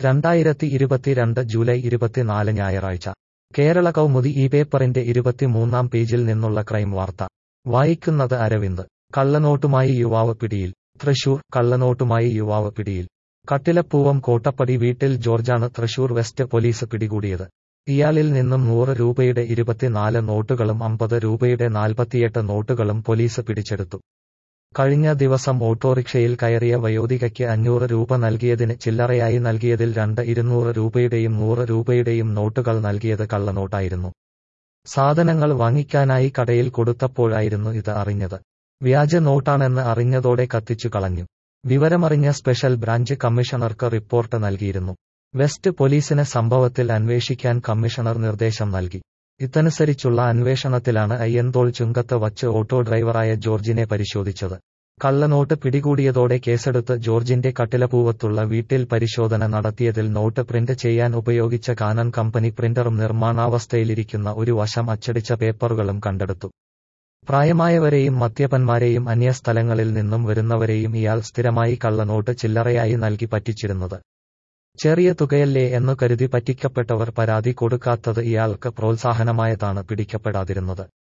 രണ്ടായിരത്തി ഇരുപത്തിരണ്ട് ജൂലൈ ഇരുപത്തിനാല് ഞായറാഴ്ച കേരള കൗമുദി ഈ പേപ്പറിന്റെ ഇരുപത്തിമൂന്നാം പേജിൽ നിന്നുള്ള ക്രൈം വാർത്ത വായിക്കുന്നത് അരവിന്ദ് കള്ളനോട്ടുമായി യുവാവ് പിടിയിൽ തൃശൂർ കള്ളനോട്ടുമായി യുവാവ് പിടിയിൽ കട്ടിലപ്പൂവം കോട്ടപ്പടി വീട്ടിൽ ജോർജാണ് തൃശൂർ വെസ്റ്റ് പോലീസ് പിടികൂടിയത് ഇയാളിൽ നിന്നും നൂറ് രൂപയുടെ ഇരുപത്തിനാല് നോട്ടുകളും അമ്പത് രൂപയുടെ നാൽപ്പത്തിയെട്ട് നോട്ടുകളും പോലീസ് പിടിച്ചെടുത്തു കഴിഞ്ഞ ദിവസം ഓട്ടോറിക്ഷയിൽ കയറിയ വയോധികയ്ക്ക് അഞ്ഞൂറ് രൂപ നൽകിയതിന് ചില്ലറയായി നൽകിയതിൽ രണ്ട് ഇരുന്നൂറ് രൂപയുടെയും നൂറ് രൂപയുടെയും നോട്ടുകൾ നൽകിയത് കള്ളനോട്ടായിരുന്നു സാധനങ്ങൾ വാങ്ങിക്കാനായി കടയിൽ കൊടുത്തപ്പോഴായിരുന്നു ഇത് അറിഞ്ഞത് വ്യാജ നോട്ടാണെന്ന് അറിഞ്ഞതോടെ കത്തിച്ചു കളഞ്ഞു വിവരമറിഞ്ഞ സ്പെഷ്യൽ ബ്രാഞ്ച് കമ്മീഷണർക്ക് റിപ്പോർട്ട് നൽകിയിരുന്നു വെസ്റ്റ് പോലീസിന് സംഭവത്തിൽ അന്വേഷിക്കാൻ കമ്മീഷണർ നിർദ്ദേശം നൽകി ഇതനുസരിച്ചുള്ള അന്വേഷണത്തിലാണ് അയ്യന്തോൾ ചുങ്കത്ത് വച്ച് ഓട്ടോ ഡ്രൈവറായ ജോർജിനെ പരിശോധിച്ചത് കള്ളനോട്ട് പിടികൂടിയതോടെ കേസെടുത്ത് ജോർജിന്റെ കട്ടിലപൂവത്തുള്ള വീട്ടിൽ പരിശോധന നടത്തിയതിൽ നോട്ട് പ്രിന്റ് ചെയ്യാൻ ഉപയോഗിച്ച കാനൻ കമ്പനി പ്രിന്ററും നിർമ്മാണാവസ്ഥയിലിരിക്കുന്ന ഒരു വശം അച്ചടിച്ച പേപ്പറുകളും കണ്ടെടുത്തു പ്രായമായവരെയും മദ്യപന്മാരെയും അന്യസ്ഥലങ്ങളിൽ നിന്നും വരുന്നവരെയും ഇയാൾ സ്ഥിരമായി കള്ളനോട്ട് ചില്ലറയായി നൽകി പറ്റിച്ചിരുന്നത് ചെറിയ തുകയല്ലേ എന്നു കരുതി പറ്റിക്കപ്പെട്ടവർ പരാതി കൊടുക്കാത്തത് ഇയാൾക്ക് പ്രോത്സാഹനമായതാണ് പിടിക്കപ്പെടാതിരുന്നത്